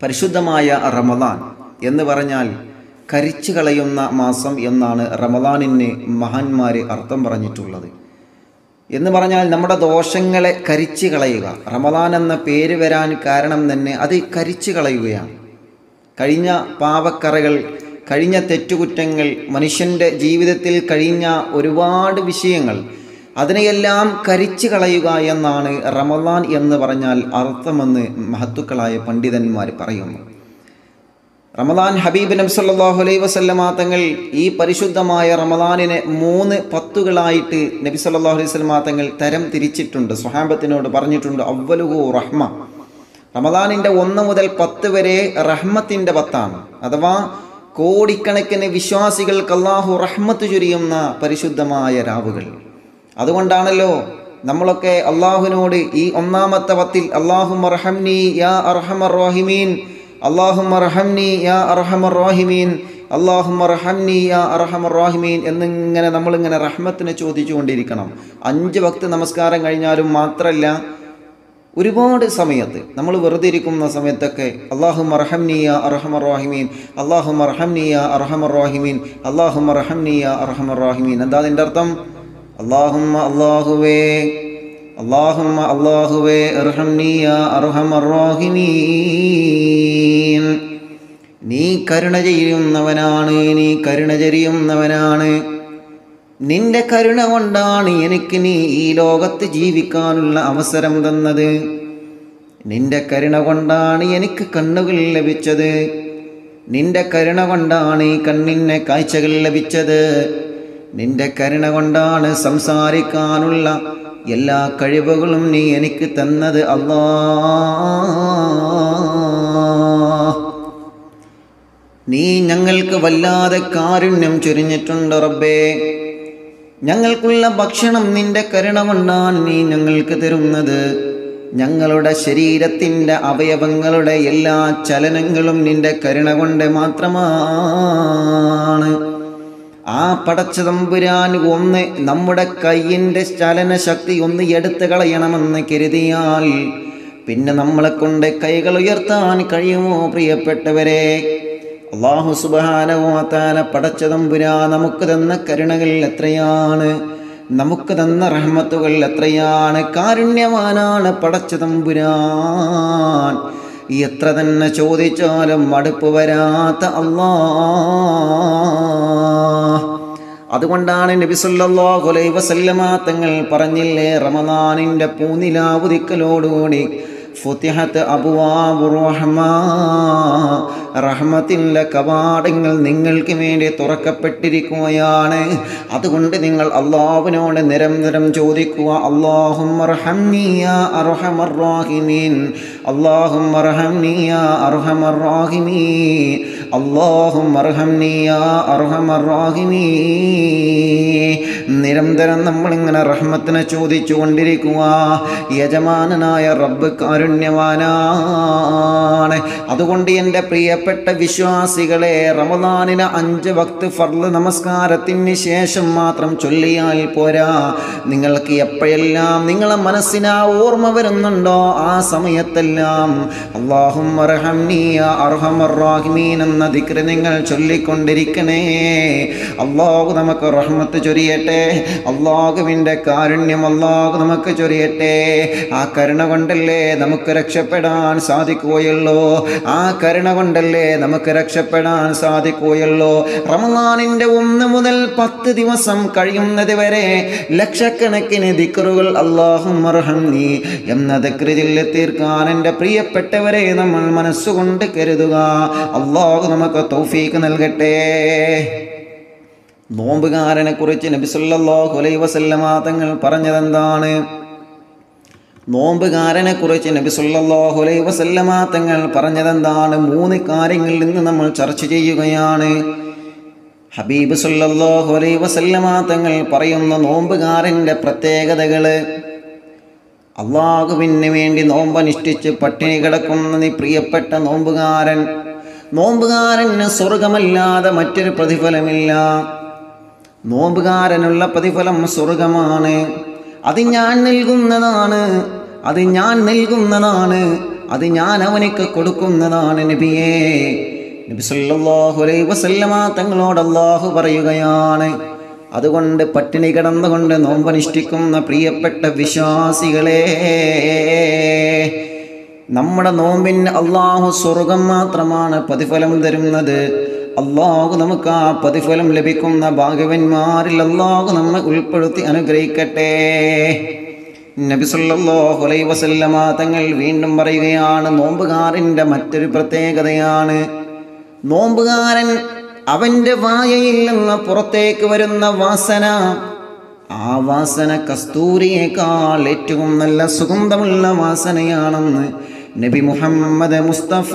പരിശുദ്ധമായ റമദാൻ എന്ന് പറഞ്ഞാൽ കരിച്ചു കളയുന്ന മാസം എന്നാണ് റമദാനിന് മഹാന്മാർ അർത്ഥം പറഞ്ഞിട്ടുള്ളത് എന്ന് പറഞ്ഞാൽ നമ്മുടെ ദോഷങ്ങളെ കരിച്ചു കളയുക റമദാൻ എന്ന പേര് വരാൻ കാരണം തന്നെ അത് കരിച്ചു കളയുകയാണ് കഴിഞ്ഞ പാപക്കറകൾ കഴിഞ്ഞ തെറ്റുകുറ്റങ്ങൾ മനുഷ്യൻ്റെ ജീവിതത്തിൽ കഴിഞ്ഞ ഒരുപാട് വിഷയങ്ങൾ അതിനെയെല്ലാം കരിച്ചു കളയുക എന്നാണ് റമദാൻ എന്ന് പറഞ്ഞാൽ അർത്ഥമെന്ന് മഹത്തുക്കളായ പണ്ഡിതന്മാർ പറയുന്നു റമദാൻ ഹബീബ് നബി സല്ലല്ലാഹു അലൈഹി വസല്ലമ തങ്ങൾ ഈ പരിശുദ്ധമായ റമദാനിനെ മൂന്ന് പത്തുകളായിട്ട് നബി സല്ലല്ലാഹു അലൈഹി വസല്ലമ തങ്ങൾ തരം തിരിച്ചിട്ടുണ്ട് സ്വഹാബത്തിനോട് പറഞ്ഞിട്ടുണ്ട് അവലുഹു റഹ്മ റമദാനിൻ്റെ ഒന്ന് മുതൽ പത്ത് വരെ റഹ്മത്തിൻ്റെ പത്താണ് അഥവാ കോടിക്കണക്കിന് വിശ്വാസികൾക്ക് അള്ളാഹു റഹ്മത്ത് ചുരിയുന്ന പരിശുദ്ധമായ രാവുകൾ അതുകൊണ്ടാണല്ലോ നമ്മളൊക്കെ അള്ളാഹുവിനോട് ഈ ഒന്നാമത്തെ പത്തിൽ അള്ളാഹു മർഹംനി യാ അർഹമർ റോഹിമീൻ അള്ളാഹു മർഹംനി യാ അർഹമർ റോഹിമീൻ അള്ളാഹു മർഹംനി യാ അർഹമർ റോഹിമീൻ എന്നിങ്ങനെ നമ്മളിങ്ങനെ റഹ്മത്തിനെ ചോദിച്ചുകൊണ്ടിരിക്കണം അഞ്ച് ഭക്തി നമസ്കാരം കഴിഞ്ഞാലും മാത്രമല്ല ഒരുപാട് സമയത്ത് നമ്മൾ വെറുതെ ഇരിക്കുന്ന സമയത്തൊക്കെ അള്ളാഹു മർഹംനിയ അർഹമർ റാഹിമീൻ അള്ളാഹു മർഹംനിയ അർഹമർ റാഹിമീൻ അള്ളാഹു മർഹംനിയ അർഹമർ റാഹിമീൻ എന്താ അതിൻ്റെ അർത്ഥം അള്ളാഹുമ്മ അള്ളാഹുവേ അള്ളാഹുമ്മ അള്ളാഹുവേ അർഹംനിയ അർഹമർ റാഹിമീൻ നീ കരുണ ചെയ്യുന്നവനാണ് നീ കരുണ ചെയ്യുന്നവനാണ് നിന്റെ കരുണ കൊണ്ടാണ് എനിക്ക് നീ ഈ ലോകത്ത് ജീവിക്കാനുള്ള അവസരം തന്നത് നിന്റെ കരുണ കൊണ്ടാണ് എനിക്ക് കണ്ണുകൾ ലഭിച്ചത് നിന്റെ കരുണ കൊണ്ടാണ് ഈ കണ്ണിന് കാഴ്ചകൾ ലഭിച്ചത് നിന്റെ കരുണ കൊണ്ടാണ് സംസാരിക്കാനുള്ള എല്ലാ കഴിവുകളും നീ എനിക്ക് തന്നത് അല്ലാ നീ ഞങ്ങൾക്ക് വല്ലാതെ കാരുണ്യം ചൊരിഞ്ഞിട്ടുണ്ട് റബ്ബേ ഞങ്ങൾക്കുള്ള ഭക്ഷണം നിന്റെ കരുണ കൊണ്ടാണ് നീ ഞങ്ങൾക്ക് തരുന്നത് ഞങ്ങളുടെ ശരീരത്തിൻ്റെ അവയവങ്ങളുടെ എല്ലാ ചലനങ്ങളും നിന്റെ കരുണ കൊണ്ട് മാത്രമാണ് ആ പടച്ച തമ്പുരാൻ ഒന്ന് നമ്മുടെ കയ്യിൻ്റെ ചലനശക്തി ഒന്ന് എടുത്തു കളയണമെന്ന് കരുതിയാൽ പിന്നെ നമ്മളെ കൊണ്ട് കൈകൾ ഉയർത്താൻ കഴിയുമോ പ്രിയപ്പെട്ടവരെ അള്ളാഹു സുബാനവത്താല പടച്ച തമ്പുരാ നമുക്ക് തന്ന കരുണകൾ എത്രയാണ് നമുക്ക് തന്ന റഹ്മത്തുകൾ എത്രയാണ് കാരുണ്യവാനാണ് പടച്ച തമ്പുരാൻ എത്ര തന്നെ ചോദിച്ചാലും മടുപ്പ് വരാത്ത അള്ളാ അതുകൊണ്ടാണ് നബി സല്ലല്ലാഹു അലൈഹി വസല്ലമ തങ്ങൾ പറഞ്ഞില്ലേ റമദാനിൻ്റെ പൂനിലാവുതിക്കലോടുകൂടി ഫുത്തിഹത്ത് അബുവാബു റഹ്മാ റഹ്മത്തിൻ്റെ കവാടങ്ങൾ നിങ്ങൾക്ക് വേണ്ടി തുറക്കപ്പെട്ടിരിക്കുകയാണ് അതുകൊണ്ട് നിങ്ങൾ അള്ളാഹുവിനോട് നിരന്തരം ചോദിക്കുക അള്ളാഹും അർഹമർറാഹിമീൻ അള്ളാഹും അർഹമർറാഹിമീൻ അള്ളാഹും അർഹമർറാഹിമീ നിരന്തരം നമ്മളിങ്ങനെ റഹ്മത്തിനെ ചോദിച്ചു കൊണ്ടിരിക്കുക യജമാനനായ റബ്ബ് കാരുണ്യവാനാണ് അതുകൊണ്ട് എൻ്റെ പ്രിയപ്പെട്ട വിശ്വാസികളെ റമദാനിന് അഞ്ച് വക്ത് ഫർള് നമസ്കാരത്തിന് ശേഷം മാത്രം ചൊല്ലിയാൽ പോരാ നിങ്ങൾക്ക് എപ്പോഴെല്ലാം നിങ്ങളെ മനസ്സിന് ആ ഓർമ്മ വരുന്നുണ്ടോ ആ സമയത്തെല്ലാം അള്ളാഹും അർഹമറാഹിമീൻ എന്ന ദിക്ര നിങ്ങൾ ചൊല്ലിക്കൊണ്ടിരിക്കണേ അള്ളാഹു നമുക്ക് റഹ്മത്ത് ചൊരിയട്ടെ അള്ളാഹുവിൻ്റെ കാരുണ്യം അള്ളാഹു നമുക്ക് ചൊരിയട്ടെ ആ കരുണ കൊണ്ടല്ലേ നമുക്ക് രക്ഷപ്പെടാൻ സാധിക്കുകയുള്ളൂ ആ കരുണ കൊണ്ടല്ലേ നമുക്ക് രക്ഷപ്പെടാൻ സാധിക്കുകയുള്ളൂ റമദാനിൻ്റെ ഒന്ന് മുതൽ പത്ത് ദിവസം കഴിയുന്നത് വരെ ലക്ഷക്കണക്കിന് ദിക്കറുകൾ അള്ളാഹും നീ എന്ന ദിക്രിൽ തീർക്കാൻ എൻ്റെ പ്രിയപ്പെട്ടവരെ നമ്മൾ മനസ്സുകൊണ്ട് കരുതുക അള്ളാഹു നമുക്ക് തൗഫീക്ക് നൽകട്ടെ നോമ്പുകാരനെ കുറിച്ച് നബിസുല്ലാഹു അലൈ വസല്ലമ തങ്ങൾ പറഞ്ഞതെന്താണ് നോമ്പുകാരനെ കുറിച്ച് നബി സല്ലല്ലാഹു അലൈഹി വസല്ലമ തങ്ങൾ പറഞ്ഞതെന്താണ് മൂന്ന് കാര്യങ്ങളിൽ നിന്ന് നമ്മൾ ചർച്ച ചെയ്യുകയാണ് ഹബീബ് സല്ലല്ലാഹു അലൈഹി വസല്ലമ തങ്ങൾ പറയുന്ന നോമ്പുകാരൻ്റെ പ്രത്യേകതകൾ അള്ളാഹുവിന് വേണ്ടി നോമ്പനുഷ്ഠിച്ച് പട്ടിണി കിടക്കുന്ന നീ പ്രിയപ്പെട്ട നോമ്പുകാരൻ നോമ്പുകാരന് സ്വർഗമല്ലാതെ മറ്റൊരു പ്രതിഫലമില്ല നോമ്പുകാരനുള്ള പ്രതിഫലം സ്വർഗമാണ് അത് ഞാൻ നൽകുന്നതാണ് അത് ഞാൻ നൽകുന്നതാണ് അത് ഞാൻ അവനിക്ക് കൊടുക്കുന്നതാണ് നബിയേ നബി സല്ലല്ലാഹു അലൈഹി വസല്ലമ തങ്ങളോട് അല്ലാഹു പറയുകയാണ് അതുകൊണ്ട് പട്ടിണി കിടന്നുകൊണ്ട് നോമ്പനുഷ്ഠിക്കുന്ന പ്രിയപ്പെട്ട വിശ്വാസികളെ നമ്മുടെ നോമ്പിന് അള്ളാഹു സ്വർഗം മാത്രമാണ് പ്രതിഫലം തരുന്നത് അള്ളാഹു നമുക്ക് ആ പ്രതിഫലം ലഭിക്കുന്ന ഭാഗ്യവന്മാരിൽ അള്ളാഹു നമ്മെ ഉൾപ്പെടുത്തി അനുഗ്രഹിക്കട്ടെ നബി സല്ലല്ലാഹു അലൈഹി വസല്ലമ തങ്ങൾ വീണ്ടും പറയുകയാണ് നോമ്പുകാരൻ്റെ മറ്റൊരു പ്രത്യേകതയാണ് നോമ്പുകാരൻ അവൻ്റെ വായയിൽ നിന്ന് പുറത്തേക്ക് വരുന്ന വാസന ആ വാസന കസ്തൂരിയേക്കാൾ ഏറ്റവും നല്ല സുഗന്ധമുള്ള വാസനയാണെന്ന് നബി മുഹമ്മദ് മുസ്തഫ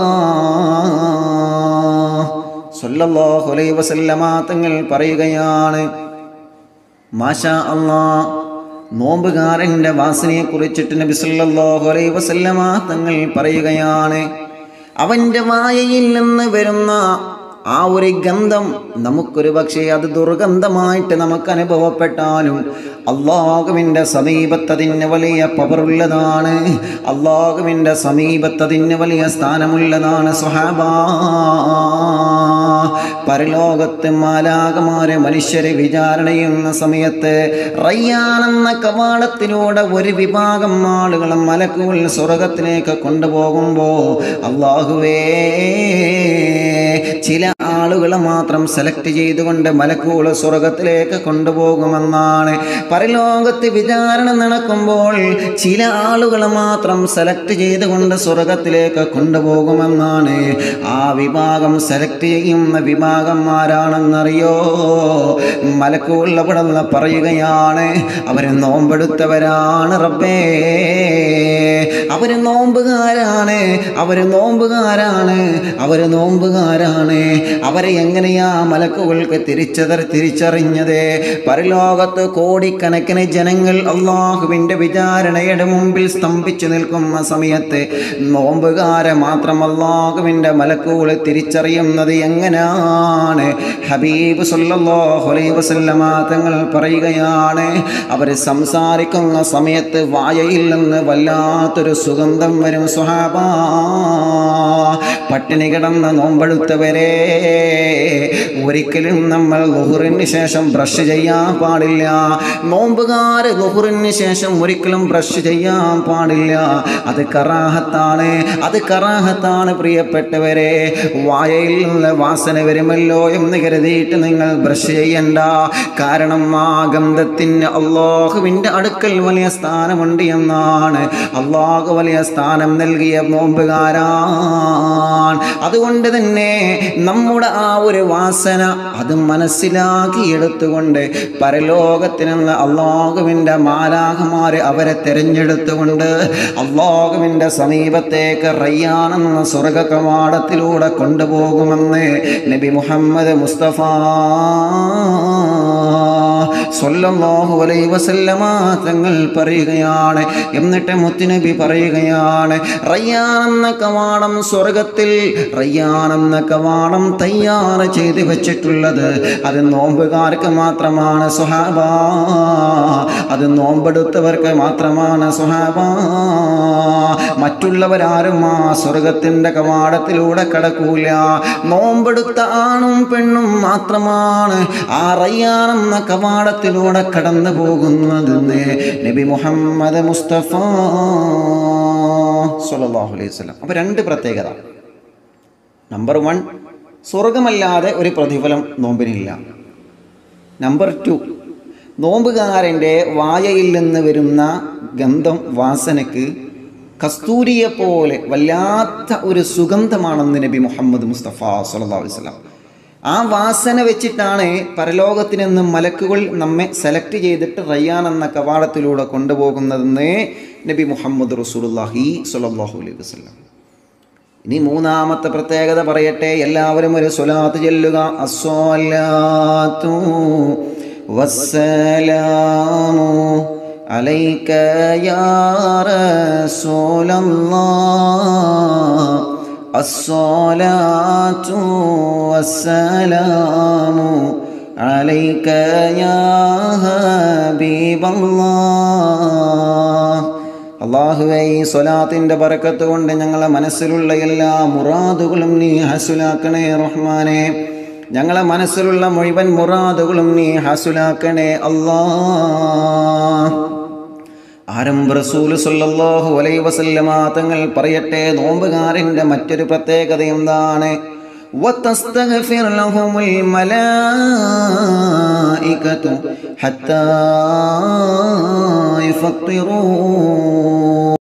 സല്ലല്ലാഹു അലൈഹി വസല്ലമ തങ്ങൾ പറയുകയാണ് മാഷാ അള്ളാ നോമ്പുകാരൻ്റെ വാസനയെ കുറിച്ചിട്ട് നബി സല്ലല്ലാഹു അലൈഹി വസല്ലമ തങ്ങൾ പറയുകയാണ് അവൻ്റെ വായയിൽ നിന്ന് വരുന്ന ആ ഒരു ഗന്ധം നമുക്കൊരു പക്ഷേ അത് ദുർഗന്ധമായിട്ട് നമുക്ക് അനുഭവപ്പെട്ടാലും അള്ളാഹുവിൻ്റെ സമീപത്തതിന് വലിയ പവറുള്ളതാണ് അള്ളാഹുവിൻ്റെ സമീപത്തതിന് വലിയ സ്ഥാനമുള്ളതാണ് സുഹാബാ പരലോകത്ത് മാലാകമാരെ മനുഷ്യരെ വിചാരണ ചെയ്യുന്ന സമയത്ത് റയ്യാനെന്ന കവാടത്തിലൂടെ ഒരു വിഭാഗം ആളുകൾ മലക്കുകൾ സ്വർഗത്തിലേക്ക് കൊണ്ടുപോകുമ്പോൾ അള്ളാഹുവേ ചില ആളുകളെ മാത്രം സെലക്ട് ചെയ്തുകൊണ്ട് മലക്കുകൾ സ്വർഗത്തിലേക്ക് കൊണ്ടുപോകുമെന്നാണ് പരലോകത്ത് വിചാരണ നടക്കുമ്പോൾ ചില ആളുകളെ മാത്രം സെലക്ട് ചെയ്തുകൊണ്ട് സ്വർഗത്തിലേക്ക് കൊണ്ടുപോകുമെന്നാണ് ആ വിഭാഗം സെലക്ട് ചെയ്യുന്ന വിഭാഗന്മാരാണെന്നറിയോ മലക്കുകൾ അവിടെ നിന്ന് പറയുകയാണ് അവർ നോമ്പെടുത്തവരാണ് റബ്ബേ അവര് നോമ്പുകാരാണ് അവര് നോമ്പുകാരാണ് അവര് നോമ്പുകാരാണ് അവരെ എങ്ങനെയാ മലക്കുകൾക്ക് തിരിച്ചതർ തിരിച്ചറിഞ്ഞത് പരലോകത്ത് കോടിക്കണക്കിന് ജനങ്ങൾ അള്ളാഹുവിൻ്റെ വിചാരണയുടെ മുമ്പിൽ സ്തംഭിച്ചു നിൽക്കുന്ന സമയത്ത് നോമ്പുകാരെ മാത്രം അള്ളാഹുവിൻ്റെ മലക്കുകൾ തിരിച്ചറിയുന്നത് എങ്ങനെയാണ് ഹബീബ് സല്ലല്ലാഹു അലൈഹി വസല്ലമ തങ്ങൾ പറയുകയാണ് അവർ സംസാരിക്കുന്ന സമയത്ത് വായയിൽ നിന്ന് വല്ലാത്തൊരു സുഗന്ധം വരും സുഹാബ പട്ടിണി കിടന്ന നോമ്പെടുത്തവരെ ഒരിക്കലും നമ്മൾ ലുഹുറിന് ശേഷം ബ്രഷ് ചെയ്യാൻ പാടില്ല നോമ്പുകാർ ലുഹുറിന് ശേഷം ഒരിക്കലും ബ്രഷ് ചെയ്യാൻ പാടില്ല അത് കറാഹത്താണ് അത് കറാഹത്താണ് പ്രിയപ്പെട്ടവരെ വായയിൽ നിന്ന് വാസന വരുമല്ലോ എന്ന് കരുതിയിട്ട് നിങ്ങൾ ബ്രഷ് ചെയ്യണ്ട കാരണം ആ ഗന്ധത്തിന് അള്ളാഹുവിൻ്റെ അടുക്കൽ വലിയ സ്ഥാനമുണ്ട് എന്നാണ് അള്ളാഹു വലിയ സ്ഥാനം നൽകിയ നോമ്പുകാരാൻ അതുകൊണ്ട് തന്നെ നമ്മുടെ ആ ഒരു വാസന അത് മനസ്സിലാക്കി എടുത്തുകൊണ്ട് പരലോകത്തിനുള്ള അള്ളാഹുവിൻ്റെ മാലാഹമാരെ അവരെ തിരഞ്ഞെടുത്തുകൊണ്ട് അള്ളാഹുവിൻ്റെ സമീപത്തേക്ക് റയ്യാനെന്ന സ്വർഗ കവാടത്തിലൂടെ കൊണ്ടുപോകുമെന്ന് നബി മുഹമ്മദ് മുസ്തഫ സ്വല്ലല്ലാഹു അലൈഹി വസല്ലമ തങ്ങൾ പറയുകയാണ് എന്നിട്ട് മുത്തുനബി പറയുകയാണ് റയ്യാൻ എന്ന കവാടം സ്വർഗത്തിൽ റയ്യാൻ എന്ന കവാടം തയ്യാർ ചെയ്ത് വെച്ചിട്ടുള്ളത് അത് നോമ്പുകാർക്ക് മാത്രമാണ് സുഹാബ അത് നോമ്പെടുത്തവർക്ക് മാത്രമാണ് സുഹാബ മറ്റുള്ളവരാരും ആ സ്വർഗത്തിൻ്റെ കവാടത്തിലൂടെ കടക്കൂല നോമ്പെടുത്ത ആണും പെണ്ണും മാത്രമാണ് ആ റയ്യാനെന്ന കവാടത്തിലൂടെ കടന്നു പോകുന്നതെന്ന് നബി മുഹമ്മദ് മുസ്തഫ സല്ലല്ലാഹു അലൈഹി വസല്ലം അപ്പോൾ രണ്ട് പ്രത്യേകത നമ്പർ വൺ സ്വർഗമല്ലാതെ ഒരു പ്രതിഫലം നോമ്പിനില്ല നമ്പർ ടു നോമ്പുകാരൻ്റെ വായയിൽ നിന്ന് വരുന്ന ഗന്ധം വാസനയ്ക്ക് കസ്തൂരിയെ പോലെ വല്ലാത്ത ഒരു സുഗന്ധമാണെന്ന് നബി മുഹമ്മദ് മുസ്തഫ സല്ലല്ലാഹു അലൈഹി വസല്ലം ആ വാസന വെച്ചിട്ടാണ് പരലോകത്തിൽ നിന്ന് മലക്കുകൾ നമ്മെ സെലക്ട് ചെയ്തിട്ട് റയ്യാൻ എന്ന കവാടത്തിലൂടെ കൊണ്ടുപോകുന്നതെന്ന് നബി മുഹമ്മദ് റസൂലുള്ളാഹി സ്വല്ലല്ലാഹു അലൈഹി വസല്ലം ഇനി മൂന്നാമത്തെ പ്രത്യേകത പറയട്ടെ എല്ലാവരും ഒരു സ്വലാത്ത് ചെല്ലുക അസ്വലാത്തു വസ്സലാമു അലൈക യാ റസൂലല്ലാഹ് الصلاة والسلام عليك يا حبيب الله അള്ളാഹുവെ ഈ സ്വലാത്തിൻ്റെ ബറക്കത്ത് കൊണ്ട് ഞങ്ങളെ മനസ്സിലുള്ള എല്ലാ മുറാദുകളും നീ ഹസുലാക്കണേ റഹ്മാനെ ഞങ്ങളെ മനസ്സിലുള്ള മുഴുവൻ മുറാദുകളും നീ ഹസുലാക്കണേ അല്ലാ ആരംഭ റസൂൽ സല്ലല്ലാഹു അലൈഹി വസല്ലമ തങ്ങൾ പറയട്ടെ നോമ്പുകാരൻ്റെ മറ്റൊരു പ്രത്യേകത എന്താണ് وتستغفر لهم الملائكة حتى يفطرون